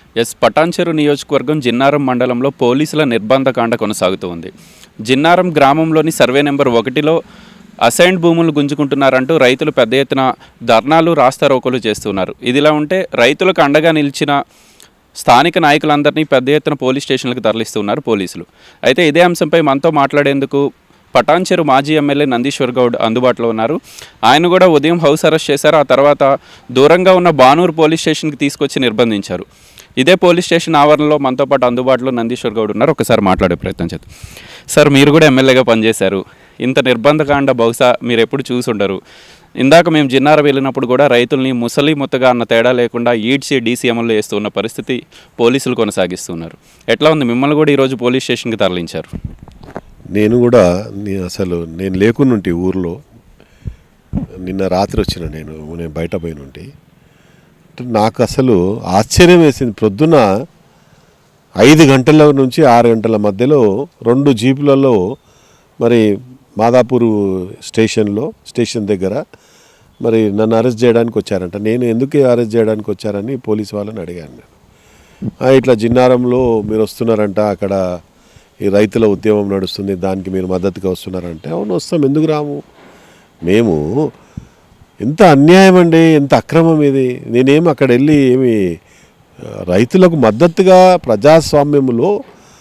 yes Patancheru నియోజకవర్గం జిన్నారం మండలంలో పోలీసుల నిర్బంధకాండ కొనసాగుతూ ఉంది జిన్నారం గ్రామంలోని సర్వే నెంబర్ ఒకటిలో అసైన్డ్ భూములు గుంజుకుంటున్నారంటూ రైతులు పెద్ద ఎత్తున ధర్నాలు రాస్తారోకోలు చేస్తున్నారు ఇదిలా ఉంటే రైతులకు అండగా నిలిచిన స్థానిక నాయకులందరినీ పెద్ద ఎత్తున పోలీస్ స్టేషన్లకు తరలిస్తున్నారు పోలీసులు అయితే ఇదే అంశంపై మనతో మాట్లాడేందుకు పటాన్చెరు మాజీ ఎమ్మెల్యే నందీశ్వర్ గౌడ్ అందుబాటులో ఉన్నారు ఆయన కూడా ఉదయం హౌస్ అరెస్ట్ చేశారు ఆ తర్వాత దూరంగా ఉన్న బానూరు పోలీస్ స్టేషన్కి తీసుకొచ్చి నిర్బంధించారు ఇదే పోలీస్ స్టేషన్ ఆవరణలో మనతో పాటు అందుబాటులో నందీశ్వర్ గౌడ్ ఉన్నారు ఒకసారి మాట్లాడే ప్రయత్నం చేద్దాం సార్ మీరు కూడా ఎమ్మెల్యేగా పనిచేశారు ఇంత నిర్బంధకాండ బహుశా మీరు ఎప్పుడు చూసుండరు ఇందాక మేము జిన్నార వెళ్ళినప్పుడు కూడా రైతుల్ని ముసలి ముత్తగా అన్న తేడా లేకుండా ఈడ్చి డీసీఎంలో వేస్తున్న పరిస్థితి పోలీసులు కొనసాగిస్తున్నారు ఎట్లా ఉంది మిమ్మల్ని కూడా ఈరోజు పోలీస్ స్టేషన్కి తరలించారు నేను కూడా నీ- అసలు నేను లేకున్నుంటి ఊర్లో నిన్న రాత్రి వచ్చిన నేను నేను బయట పోయినుంటి నాకు అసలు ఆశ్చర్యం వేసింది ప్రొద్దున ఐదు గంటల నుంచి ఆరు గంటల మధ్యలో రెండు జీపులలో మరి మాదాపూర్ స్టేషన్లో స్టేషన్ దగ్గర మరి నన్ను అరెస్ట్ చేయడానికి వచ్చారంట నేను ఎందుకు అరెస్ట్ చేయడానికి వచ్చారని పోలీస్ వాళ్ళని అడిగాను నేను "ఆ, ఇట్లా జిన్నారంలో మీరు వస్తున్నారంట అక్కడ ఈ రైతుల ఉద్యమం నడుస్తుంది దానికి మీరు మద్దతుగా వస్తున్నారంటే అవును వస్తాం ఎందుకు రాము మేము ఎంత అన్యాయం అండి ఎంత అక్రమం ఇది నేనేం అక్కడ వెళ్ళి ఏమి ఆ, రైతులకు మద్దతుగా ప్రజాస్వామ్యంలో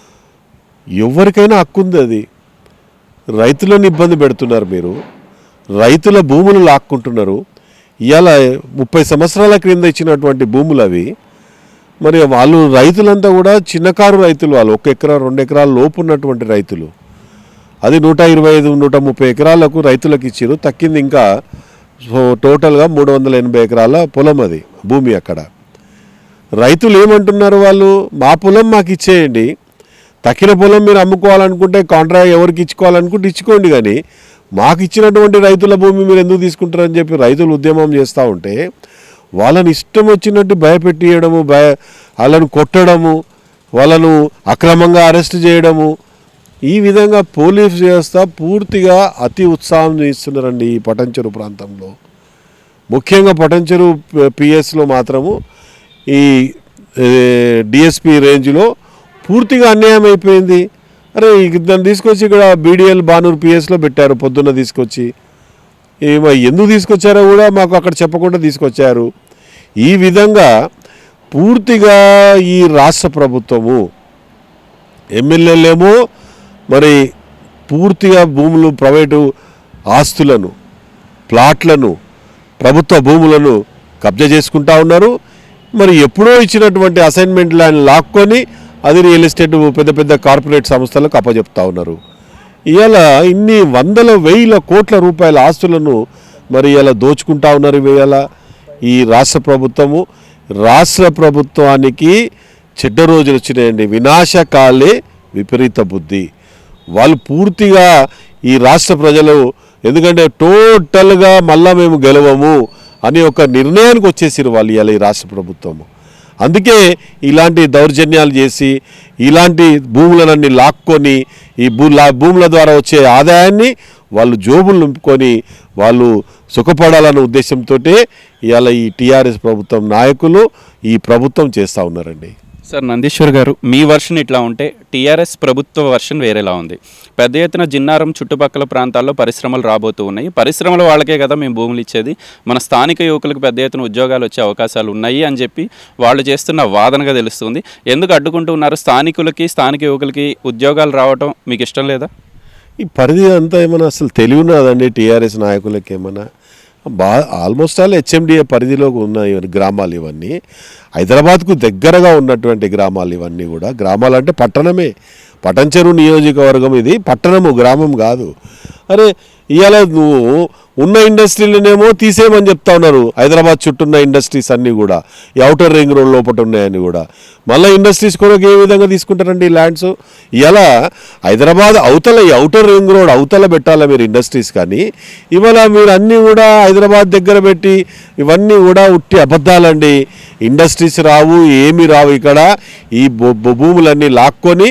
ఎవరికైనా హక్కు ఉంది అది రైతులను ఇబ్బంది పెడుతున్నారు మీరు రైతుల భూములు లాక్కుంటున్నారు ఇవాళ ముప్పై సంవత్సరాల క్రింద ఇచ్చినటువంటి భూములు అవి మరి వాళ్ళు రైతులంతా కూడా చిన్నకారు రైతులు వాళ్ళు ఒక ఎకరా రెండు ఎకరాల లోపు ఉన్నటువంటి రైతులు అది నూట ఇరవై ఐదు నూట ముప్పై ఎకరాలకు రైతులకు ఇచ్చారు తక్కింది ఇంకా సో టోటల్గా మూడు వందల ఎనభై ఎకరాల పొలం అది భూమి అక్కడ రైతులు ఏమంటున్నారు వాళ్ళు మా పొలం మాకు ఇచ్చేయండి తక్కిన పొలం మీరు అమ్ముకోవాలనుకుంటే కాంట్రాక్ట్ ఎవరికి ఇచ్చుకోవాలనుకుంటే ఇచ్చుకోండి కానీ మాకు ఇచ్చినటువంటి రైతుల భూమి మీరు ఎందుకు తీసుకుంటారని చెప్పి రైతులు ఉద్యమం చేస్తూ ఉంటే వాళ్ళని ఇష్టం వచ్చినట్టు భయపెట్టియడము భయ వాళ్ళను కొట్టడము వాళ్ళను అక్రమంగా అరెస్ట్ చేయడము ఈ విధంగా పోలీస్ వ్యవస్థ పూర్తిగా అతి ఉత్సాహం చూపిస్తున్నారండి ఈ పటంచెరు ప్రాంతంలో ముఖ్యంగా పటంచెరు పిఎస్లో మాత్రము ఈ డిఎస్పి రేంజ్లో పూర్తిగా అన్యాయం అయిపోయింది అరే ఇక దాన్ని తీసుకొచ్చి ఇక్కడ బీడిఎల్ బానూరు పిఎస్లో పెట్టారు పొద్దున్న తీసుకొచ్చి ఏమో ఎందుకు తీసుకొచ్చారో కూడా మాకు అక్కడ చెప్పకుండా తీసుకొచ్చారు ఈ విధంగా పూర్తిగా ఈ రాష్ట్ర ప్రభుత్వము ఎమ్మెల్యేలేమో మరి పూర్తిగా భూములు ప్రైవేటు ఆస్తులను ప్లాట్లను ప్రభుత్వ భూములను కబ్జా చేసుకుంటా ఉన్నారు మరి ఎప్పుడో ఇచ్చినటువంటి అసైన్మెంట్ ల్యాండ్ లాక్కొని అది రియల్ ఎస్టేట్ పెద్ద పెద్ద కార్పొరేట్ సంస్థలకు అప్పచెప్తా ఉన్నారు ఇవాళ ఇన్ని వందల వేల కోట్ల రూపాయల ఆస్తులను మరి ఇలా దోచుకుంటా ఉన్నారు ఇవాళ ఈ రాష్ట్ర ప్రభుత్వము రాష్ట్ర ప్రభుత్వానికి చెడ్డ రోజులు వచ్చినాయండి వినాశకాలే విపరీత బుద్ధి వాళ్ళు పూర్తిగా ఈ రాష్ట్ర ప్రజలు ఎందుకంటే టోటల్గా మళ్ళా మేము గెలవము అని ఒక నిర్ణయానికి వచ్చేసారు వాళ్ళు ఇవాళ ఈ రాష్ట్ర ప్రభుత్వము అందుకే ఇలాంటి దౌర్జన్యాలు చేసి ఇలాంటి భూములనన్నీ లాక్కొని ఈ భూ లా భూముల ద్వారా వచ్చే ఆదాయాన్ని వాళ్ళు జోబులు నింపుకొని వాళ్ళు సుఖపడాలన్న ఉద్దేశంతో ఇవాళ ఈ టీఆర్ఎస్ ప్రభుత్వం నాయకులు ఈ ప్రభుత్వం చేస్తూ ఉన్నారండి సార్ నందీశ్వర్ గారు మీ వర్షన్ ఇట్లా ఉంటే టీఆర్ఎస్ ప్రభుత్వ వర్షన్ వేరేలా ఉంది పెద్ద ఎత్తున జిన్నారం చుట్టుపక్కల ప్రాంతాల్లో పరిశ్రమలు రాబోతూ ఉన్నాయి పరిశ్రమల వాళ్ళకే కదా మేము భూములు ఇచ్చేది మన స్థానిక యువకులకు పెద్ద ఎత్తున ఉద్యోగాలు వచ్చే అవకాశాలు ఉన్నాయి అని చెప్పి వాళ్ళు చేస్తున్న వాదనగా తెలుస్తుంది ఎందుకు అడ్డుకుంటూ ఉన్నారు స్థానికులకి స్థానిక యువకులకి ఉద్యోగాలు రావటం మీకు ఇష్టం లేదా ఈ పరిధి అంతా ఏమైనా అసలు తెలియనదండి టీఆర్ఎస్ నాయకులకి ఏమైనా బా ఆల్మోస్ట్ ఆల్ హెచ్ఎండిఏ పరిధిలో ఉన్న ఇవన్నీ గ్రామాలు ఇవన్నీ హైదరాబాద్కు దగ్గరగా ఉన్నటువంటి గ్రామాలు ఇవన్నీ కూడా గ్రామాలు అంటే పట్టణమే పటంచెరు నియోజకవర్గం ఇది పట్టణము గ్రామం కాదు అరే ఇవాళ నువ్వు ఉన్న ఇండస్ట్రీలనేమో తీసేయమని చెప్తా ఉన్నారు హైదరాబాద్ చుట్టూ ఉన్న ఇండస్ట్రీస్ అన్నీ కూడా ఈ అవుటర్ రింగ్ రోడ్ లోపల ఉన్నాయని కూడా మళ్ళీ ఇండస్ట్రీస్ కొరకు ఏ విధంగా తీసుకుంటారండి ఈ ల్యాండ్స్ ఇలా హైదరాబాద్ అవతల ఈ అవుటర్ రింగ్ రోడ్ అవతల పెట్టాలా మీరు ఇండస్ట్రీస్ కానీ ఇవాళ మీరు అన్నీ కూడా హైదరాబాద్ దగ్గర పెట్టి ఇవన్నీ కూడా ఉట్టి అబద్ధాలండి ఇండస్ట్రీస్ రావు ఏమి రావు ఇక్కడ ఈ భూ- భూ- భూములన్నీ లాక్కొని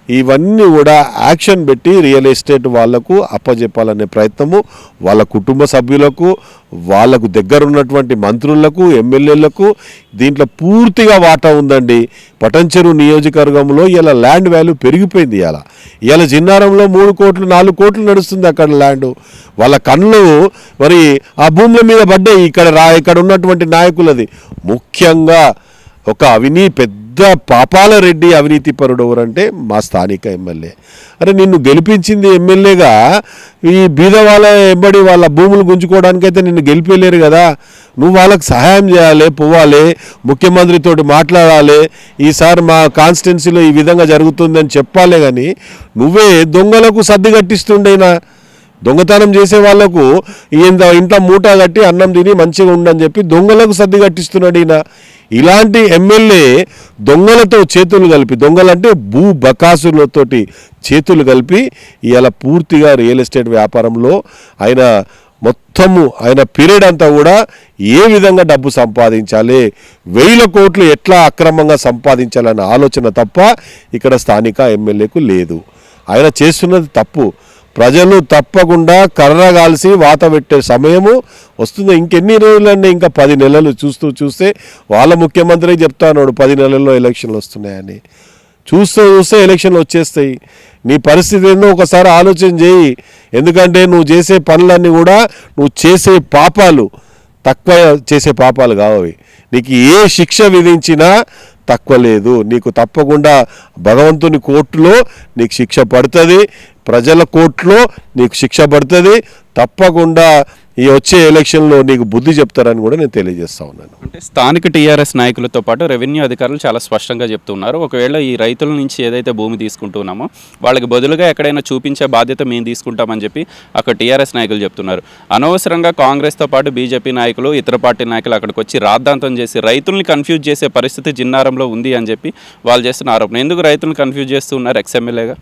ఇవన్నీ కూడా యాక్షన్ పెట్టి రియల్ ఎస్టేట్ వాళ్లకు అప్పజెప్పాలనే ప్రయత్నము వాళ్ళ కుటుంబ సభ్యులకు వాళ్ళకు దగ్గర ఉన్నటువంటి మంత్రులకు ఎమ్మెల్యేలకు దీంట్లో పూర్తిగా వాటా ఉందండి పటంచెరు నియోజకవర్గంలో ఇలా ల్యాండ్ వాల్యూ పెరిగిపోయింది ఇలా ఇలా జిన్నారంలో మూడు కోట్లు నాలుగు కోట్లు నడుస్తుంది అక్కడ ల్యాండ్ వాళ్ళ కళ్ళు మరి ఆ భూముల మీద పడ్డాయి ఇక్కడ రా ఇక్కడ ఉన్నటువంటి నాయకులది ముఖ్యంగా ఒక అవినీ పెద్ద పాపాల రెడ్డి అవినీతి పరుడు ఎవరంటే మా స్థానిక ఎమ్మెల్యే అరే నిన్ను గెలిపించింది ఎమ్మెల్యేగా ఈ బీద వాళ్ళ ఎంబడి వాళ్ళ భూములు గుంజుకోవడానికైతే నిన్ను గెలిపేలేరు కదా నువ్వు వాళ్ళకి సహాయం చేయాలి పోవాలి ముఖ్యమంత్రితోటి మాట్లాడాలి ఈసారి మా కాన్స్టిట్యున్సీలో ఈ విధంగా జరుగుతుందని చెప్పాలి కానీ నువ్వే దొంగలకు సర్ది కట్టిస్తుండేనా దొంగతనం చేసే వాళ్లకు ఈయన ఇంట్లో మూట కట్టి అన్నం తిని మంచిగా ఉండని చెప్పి దొంగలకు సర్ది కట్టిస్తున్నాడు ఈయన ఇలాంటి ఎమ్మెల్యే దొంగలతో చేతులు కలిపి దొంగలంటే భూ బకాసులతోటి చేతులు కలిపి ఇలా పూర్తిగా రియల్ ఎస్టేట్ వ్యాపారంలో ఆయన మొత్తము ఆయన పీరియడ్ అంతా కూడా ఏ విధంగా డబ్బు సంపాదించాలి వేల కోట్లు ఎట్లా అక్రమంగా సంపాదించాలన్న ఆలోచన తప్ప ఇక్కడ స్థానిక ఎమ్మెల్యేకు లేదు ఆయన చేస్తున్నది తప్పు ప్రజలు తప్పకుండా కర్ర కాల్సి వాత పెట్టే సమయము వస్తుంది ఇంకెన్ని రోజులండి ఇంకా పది నెలలు చూస్తూ చూస్తే వాళ్ళ ముఖ్యమంత్రి చెప్తాను పది నెలల్లో ఎలక్షన్లు వస్తున్నాయని చూస్తూ చూస్తే ఎలక్షన్లు వచ్చేస్తాయి నీ పరిస్థితి ఏందో ఒకసారి ఆలోచన చేయి ఎందుకంటే నువ్వు చేసే పనులన్నీ కూడా నువ్వు చేసే పాపాలు తక్కువ చేసే పాపాలు కావవి నీకు ఏ శిక్ష విధించినా తక్కువ లేదు నీకు తప్పకుండా భగవంతుని కోర్టులో నీకు శిక్ష పడుతుంది ప్రజల కోర్టులో నీకు శిక్ష పడుతుంది తప్పకుండా ఈ వచ్చే ఎలక్షన్లో నీకు బుద్ధి చెప్తారని కూడా నేను తెలియజేస్తా ఉన్నాను అంటే స్థానిక టీఆర్ఎస్ నాయకులతో పాటు రెవెన్యూ అధికారులు చాలా స్పష్టంగా చెప్తున్నారు ఒకవేళ ఈ రైతుల నుంచి ఏదైతే భూమి తీసుకుంటున్నామో వాళ్ళకి బదులుగా ఎక్కడైనా చూపించే బాధ్యత మేము తీసుకుంటామని చెప్పి అక్కడ టీఆర్ఎస్ నాయకులు చెప్తున్నారు అనవసరంగా కాంగ్రెస్తో పాటు బీజేపీ నాయకులు ఇతర పార్టీ నాయకులు అక్కడికి వచ్చి రాద్ధాంతం చేసి రైతుల్ని కన్ఫ్యూజ్ చేసే పరిస్థితి జిన్నారంలో ఉంది అని చెప్పి వాళ్ళు చేస్తున్న ఆరోపణ ఎందుకు రైతులను కన్ఫ్యూజ్ చేస్తున్నారు ఎక్స్ఎమ్మెల్యేగా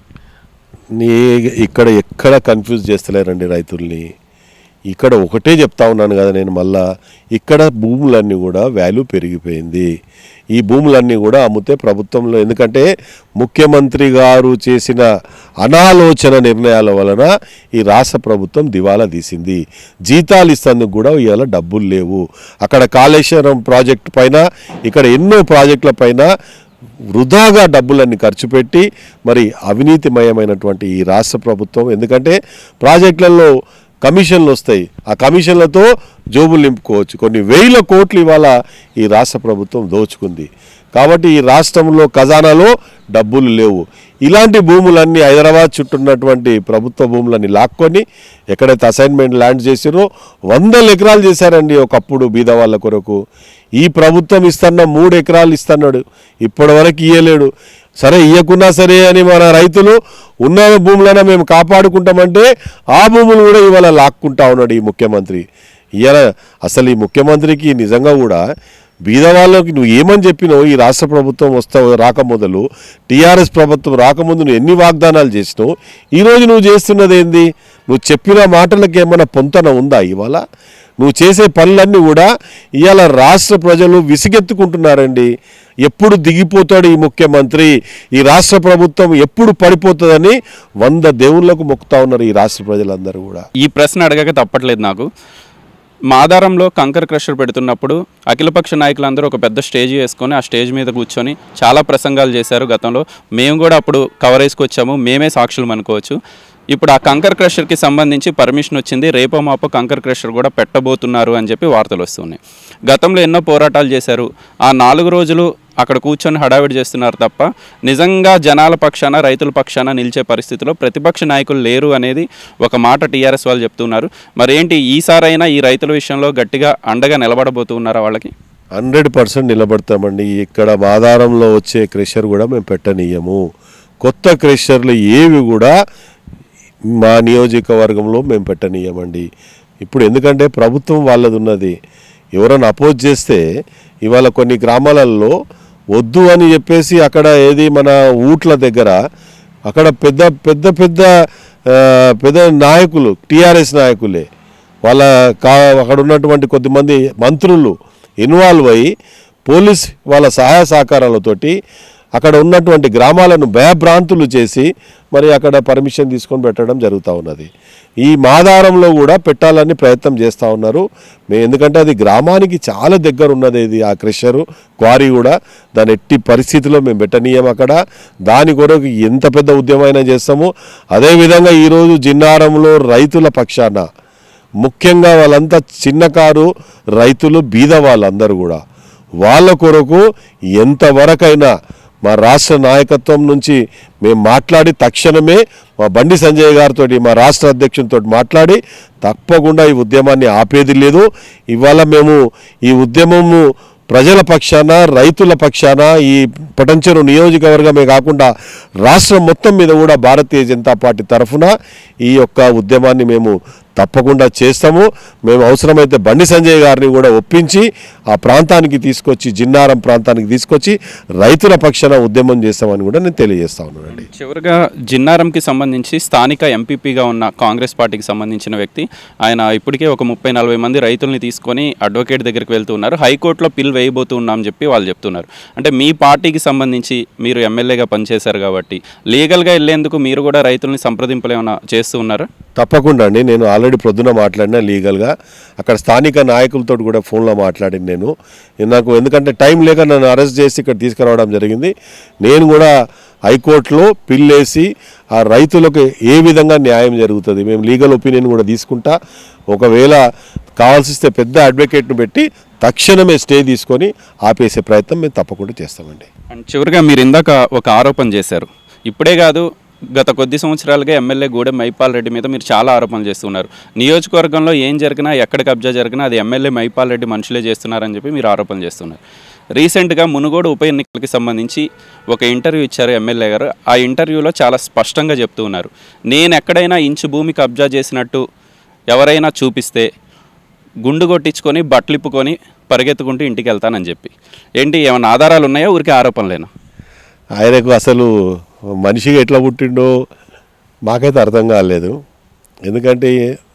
నీ ఇక్కడ ఎక్కడ కన్ఫ్యూజ్ చేస్తలేరండి రైతుల్ని ఇక్కడ ఒకటే చెప్తా ఉన్నాను కదా నేను మళ్ళా ఇక్కడ భూములన్నీ కూడా వాల్యూ పెరిగిపోయింది ఈ భూములన్నీ కూడా అమ్మితే ప్రభుత్వంలో ఎందుకంటే ముఖ్యమంత్రి గారు చేసిన అనాలోచన నిర్ణయాల వలన ఈ రాష్ట్ర ప్రభుత్వం దివాలా తీసింది జీతాలు ఇస్తేందుకు కూడా ఇవాళ డబ్బులు లేవు అక్కడ కాళేశ్వరం ప్రాజెక్టు పైన ఇక్కడ ఎన్నో ప్రాజెక్టుల పైన వృధాగా డబ్బులన్నీ ఖర్చు పెట్టి మరి అవినీతిమయమైనటువంటి ఈ రాష్ట్ర ప్రభుత్వం ఎందుకంటే ప్రాజెక్టులలో కమిషన్లు వస్తాయి ఆ కమిషన్లతో జోబులు నింపుకోవచ్చు కొన్ని వేల కోట్లు ఇవాళ ఈ రాష్ట్ర ప్రభుత్వం దోచుకుంది కాబట్టి ఈ రాష్ట్రంలో ఖజానాలో డబ్బులు లేవు ఇలాంటి భూములన్నీ హైదరాబాద్ చుట్టూ ఉన్నటువంటి ప్రభుత్వ భూములన్నీ లాక్కొని ఎక్కడైతే అసైన్మెంట్ ల్యాండ్ చేసిరో వందల ఎకరాలు చేశారండి ఒకప్పుడు బీద వాళ్ళ కొరకు ఈ ప్రభుత్వం ఇస్తున్న మూడు ఎకరాలు ఇస్తున్నాడు ఇప్పటి వరకు ఇయ్యలేడు సరే ఇయ్యకున్నా సరే అని మన రైతులు ఉన్న భూములైనా మేము కాపాడుకుంటామంటే ఆ భూములు కూడా ఇవాళ లాక్కుంటా ఉన్నాడు ఈ ముఖ్యమంత్రి ఇవాళ అసలు ఈ ముఖ్యమంత్రికి నిజంగా కూడా బీద వాళ్ళకి నువ్వు ఏమని చెప్పినావు ఈ రాష్ట్ర ప్రభుత్వం వస్తా రాకముందలు టీఆర్ఎస్ ప్రభుత్వం రాకముందు నువ్వు ఎన్ని వాగ్దానాలు చేసినావు ఈరోజు నువ్వు చేస్తున్నది ఏంది నువ్వు చెప్పిన మాటలకు ఏమైనా పొంతన ఉందా ఇవాళ నువ్వు చేసే పనులన్నీ కూడా ఇవాళ రాష్ట్ర ప్రజలు విసిగెత్తుకుంటున్నారండి ఎప్పుడు దిగిపోతాడు ఈ ముఖ్యమంత్రి ఈ రాష్ట్ర ప్రభుత్వం ఎప్పుడు పడిపోతుందని వంద దేవుళ్ళకు మొక్కుతా ఉన్నారు ఈ రాష్ట్ర ప్రజలందరూ కూడా ఈ ప్రశ్న అడగక తప్పట్లేదు నాకు మాదారంలో కంకర్ క్రషర్ పెడుతున్నప్పుడు అఖిలపక్ష నాయకులందరూ ఒక పెద్ద స్టేజ్ వేసుకొని ఆ స్టేజ్ మీద కూర్చొని చాలా ప్రసంగాలు చేశారు గతంలో మేము కూడా అప్పుడు కవరేజ్కి వచ్చాము మేమే సాక్షులు అనుకోవచ్చు ఇప్పుడు ఆ కంకర్ క్రషర్కి సంబంధించి పర్మిషన్ వచ్చింది రేపో మాపో కంకర్ క్రషర్ కూడా పెట్టబోతున్నారు అని చెప్పి వార్తలు వస్తున్నాయి గతంలో ఎన్నో పోరాటాలు చేశారు ఆ నాలుగు రోజులు అక్కడ కూర్చొని హడావిడి చేస్తున్నారు తప్ప నిజంగా జనాల పక్షాన రైతుల పక్షాన నిలిచే పరిస్థితిలో ప్రతిపక్ష నాయకులు లేరు అనేది ఒక మాట టీఆర్ఎస్ వాళ్ళు చెప్తున్నారు మరి ఏంటి ఈసారైనా ఈ రైతుల విషయంలో గట్టిగా అండగా నిలబడబోతున్నారా వాళ్ళకి హండ్రెడ్ పర్సెంట్ నిలబడతామండి ఇక్కడ ఆధారంలో వచ్చే క్రెషర్ కూడా మేము పెట్టనీయము కొత్త క్రెషర్లు ఏవి కూడా మా నియోజకవర్గంలో మేము పెట్టనీయమండి ఇప్పుడు ఎందుకంటే ప్రభుత్వం వాళ్ళది ఉన్నది ఎవరైనా అపోజ్ చేస్తే ఇవాళ కొన్ని గ్రామాలలో వద్దు అని చెప్పేసి అక్కడ ఏది మన ఊట్ల దగ్గర అక్కడ పెద్ద పెద్ద పెద్ద ఆ, పెద్ద నాయకులు టీఆర్ఎస్ నాయకులే వాళ్ళ కా అక్కడ ఉన్నటువంటి కొద్దిమంది మంత్రులు ఇన్వాల్వ్ అయ్యి పోలీస్ వాళ్ళ సహాయ సహకారాలతోటి అక్కడ ఉన్నటువంటి గ్రామాలను భయభ్రాంతులు చేసి మరి అక్కడ పర్మిషన్ తీసుకొని పెట్టడం జరుగుతూ ఉన్నది ఈ మాదారంలో కూడా పెట్టాలని ప్రయత్నం చేస్తూ ఉన్నారు మేము ఎందుకంటే అది గ్రామానికి చాలా దగ్గర ఉన్నది ఇది ఆ క్రెషరు క్వారీ కూడా దాని ఎట్టి పరిస్థితిలో మేము పెట్టనీయం అక్కడ దాని కొరకు ఎంత పెద్ద ఉద్యమైనా చేస్తాము అదేవిధంగా ఈరోజు జిన్నారంలో రైతుల పక్షాన ముఖ్యంగా వాళ్ళంతా చిన్నకారు రైతులు బీద వాళ్ళందరూ కూడా వాళ్ళ కొరకు ఎంతవరకైనా మా రాష్ట్ర నాయకత్వం నుంచి మేము మాట్లాడి తక్షణమే మా బండి సంజయ్ గారితో మా రాష్ట్ర అధ్యక్షునితో మాట్లాడి తప్పకుండా ఈ ఉద్యమాన్ని ఆపేది లేదు ఇవాళ మేము ఈ ఉద్యమము ప్రజల పక్షాన రైతుల పక్షాన ఈ పటంచెరు నియోజకవర్గమే కాకుండా రాష్ట్రం మొత్తం మీద కూడా భారతీయ జనతా పార్టీ తరఫున ఈ యొక్క ఉద్యమాన్ని మేము తప్పకుండా చేస్తాము మేము అవసరమైతే బండి సంజయ్ గారిని కూడా ఒప్పించి ఆ ప్రాంతానికి తీసుకొచ్చి జిన్నారం ప్రాంతానికి తీసుకొచ్చి రైతుల పక్షాన ఉద్యమం చేస్తామని కూడా నేను తెలియజేస్తా ఉన్నానండి చివరిగా జిన్నారంకి సంబంధించి స్థానిక ఎంపీపీగా ఉన్న కాంగ్రెస్ పార్టీకి సంబంధించిన వ్యక్తి ఆయన ఇప్పటికే ఒక ముప్పై నలభై మంది రైతుల్ని తీసుకొని అడ్వకేట్ దగ్గరికి వెళ్తూ ఉన్నారు హైకోర్టులో పిల్ వేయబోతూ ఉన్నామని చెప్పి వాళ్ళు చెప్తున్నారు అంటే మీ పార్టీకి సంబంధించి మీరు ఎమ్మెల్యేగా పనిచేశారు కాబట్టి లీగల్గా వెళ్ళేందుకు మీరు కూడా రైతుల్ని సంప్రదింపులు ఏమైనా చేస్తూ ఉన్నారా తప్పకుండా అండి నేను ఆల్రెడీ ప్రొద్దున మాట్లాడినా లీగల్గా అక్కడ స్థానిక నాయకులతో కూడా ఫోన్లో మాట్లాడిన నేను నాకు ఎందుకంటే టైం లేక నన్ను అరెస్ట్ చేసి ఇక్కడ తీసుకురావడం జరిగింది నేను కూడా హైకోర్టులో పిల్లేసి ఆ రైతులకు ఏ విధంగా న్యాయం జరుగుతుంది మేము లీగల్ ఒపీనియన్ కూడా తీసుకుంటా ఒకవేళ కావాల్సిస్తే పెద్ద అడ్వకేట్ను పెట్టి తక్షణమే స్టే తీసుకొని ఆపేసే ప్రయత్నం మేము తప్పకుండా చేస్తామండి అండ్ చివరిగా మీరు ఇందాక ఒక ఆరోపణ చేశారు ఇప్పుడే కాదు గత కొద్ది సంవత్సరాలుగా ఎమ్మెల్యే గూడెం మైపాల్ రెడ్డి మీద మీరు చాలా ఆరోపణలు చేస్తున్నారు నియోజకవర్గంలో ఏం జరిగినా ఎక్కడ కబ్జా జరిగినా అది ఎమ్మెల్యే మైపాల్ రెడ్డి మనుషులే చేస్తున్నారని చెప్పి మీరు ఆరోపణలు చేస్తున్నారు రీసెంట్గా మునుగోడు ఉప ఎన్నికలకి సంబంధించి ఒక ఇంటర్వ్యూ ఇచ్చారు ఎమ్మెల్యే గారు ఆ ఇంటర్వ్యూలో చాలా స్పష్టంగా చెప్తూ ఉన్నారు నేను ఎక్కడైనా ఇంచు భూమి కబ్జా చేసినట్టు ఎవరైనా చూపిస్తే గుండు కొట్టించుకొని బట్టలిప్పుకొని పరిగెత్తుకుంటూ ఇంటికి వెళ్తానని చెప్పి ఏంటి ఏమైనా ఆధారాలు ఉన్నాయా ఊరికే ఆరోపణలేనా ఆయనకు అసలు మనిషిగా ఎట్లా పుట్టిండో మాకైతే అర్థం కాలేదు ఎందుకంటే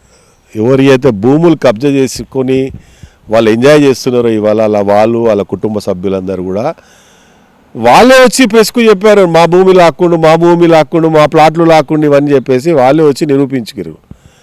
ఎవరి అయితే భూములు కబ్జా చేసుకొని వాళ్ళు ఎంజాయ్ చేస్తున్నారో ఇవాళ అలా వాళ్ళు వాళ్ళ కుటుంబ సభ్యులందరూ కూడా వాళ్ళే వచ్చి పెసుకు చెప్పారు మా భూమి లాక్కుండు మా భూమి లాక్కుండు మా ప్లాట్లు లాక్కుండు ఇవన్నీ చెప్పేసి వాళ్ళే వచ్చి నిరూపించుకురు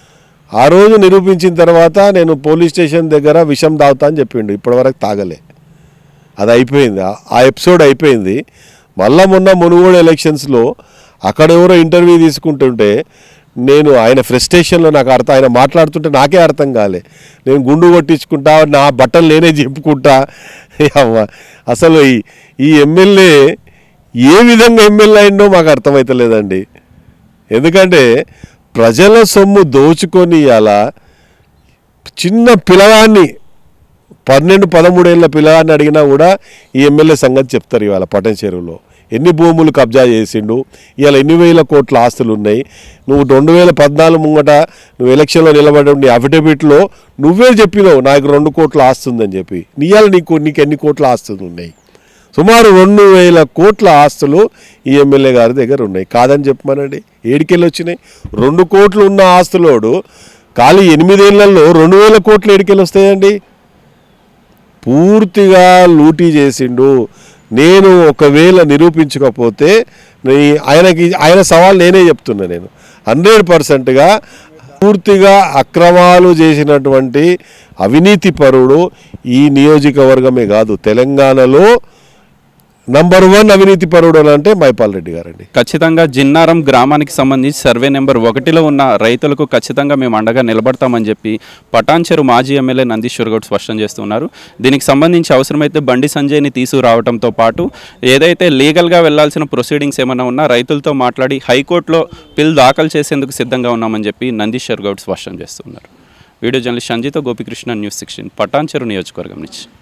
ఆ రోజు నిరూపించిన తర్వాత నేను పోలీస్ స్టేషన్ దగ్గర విషం తాగుతా అని చెప్పిండు ఇప్పటివరకు తాగలే అది అయిపోయింది ఆ- ఆ ఎపిసోడ్ అయిపోయింది మళ్ళా మొన్న మునుగోడు ఎలక్షన్స్లో అక్కడ ఎవరో ఇంటర్వ్యూ తీసుకుంటుంటే నేను ఆయన ఫ్రస్ట్రేషన్లో నాకు అర్థం ఆయన మాట్లాడుతుంటే నాకే అర్థం కాలే నేను గుండు కొట్టించుకుంటా నా బట్టలు నేనే చెప్పుకుంటా అవ్వ, అసలు ఈ ఈ ఎమ్మెల్యే ఏ విధంగా ఎమ్మెల్యే అయిందో మాకు అర్థమవుతలేదండి ఎందుకంటే ప్రజల సొమ్ము దోచుకొని అలా చిన్న పిల్లగాన్ని పన్నెండు పదమూడేళ్ళ పిల్లగాన్ని అడిగినా కూడా ఈ ఎమ్మెల్యే సంగతి చెప్తారు ఇవాళ పటన్ చెరువులో ఎన్ని భూములు కబ్జా చేసిండు ఇవాళ ఎన్ని వేల కోట్ల ఆస్తులు ఉన్నాయి నువ్వు రెండు వేల పద్నాలుగు ముంగట నువ్వు ఎలక్షన్లో నిలబడి నీ అఫిడవిట్లో నువ్వే చెప్పినావు నాకు రెండు కోట్ల ఆస్తి ఉందని చెప్పి నీయాల నీకు నీకు ఎన్ని కోట్ల ఆస్తులు ఉన్నాయి సుమారు రెండు వేల కోట్ల ఆస్తులు ఈ ఎమ్మెల్యే గారి దగ్గర ఉన్నాయి కాదని చెప్పమనండి ఏడికెళ్ళి వచ్చినాయి రెండు కోట్లు ఉన్న ఆస్తులోడు ఖాళీ ఎనిమిదేళ్లలో రెండు వేల కోట్లు ఏడికెళ్ళి వస్తాయండి పూర్తిగా లూటీ చేసిండు నేను ఒకవేళ నిరూపించకపోతే నీ- ఆయనకి ఆయన సవాల్ నేనే చెప్తున్నా నేను హండ్రెడ్ పర్సెంట్గా పూర్తిగా అక్రమాలు చేసినటువంటి అవినీతి పరుడు ఈ నియోజకవర్గమే కాదు తెలంగాణలో నంబర్ వన్ అవినీతి పరుడు అని అంటే మైపాల్ రెడ్డి గారండి ఖచ్చితంగా జిన్నారం గ్రామానికి సంబంధించి సర్వే నెంబర్ ఒకటిలో ఉన్న రైతులకు ఖచ్చితంగా మేము అండగా నిలబడతామని చెప్పి పటాన్చెరు మాజీ ఎమ్మెల్యే నందీశ్వర్ గౌడ్ స్పష్టం చేస్తున్నారు దీనికి సంబంధించి అవసరమైతే బండి సంజయ్ని తీసుకురావడంతో పాటు ఏదైతే లీగల్గా వెళ్లాల్సిన ప్రొసీడింగ్స్ ఏమైనా ఉన్నా రైతులతో మాట్లాడి హైకోర్టులో పిల్ దాఖలు చేసేందుకు సిద్ధంగా ఉన్నామని చెప్పి నందీశ్వర్ గౌడ్ స్పష్టం చేస్తున్నారు వీడియో జర్నలిస్ట్ సంజీతో గోపికృష్ణ న్యూస్ సిక్స్టీన్ పటాన్చెరు నియోజకవర్గం నుంచి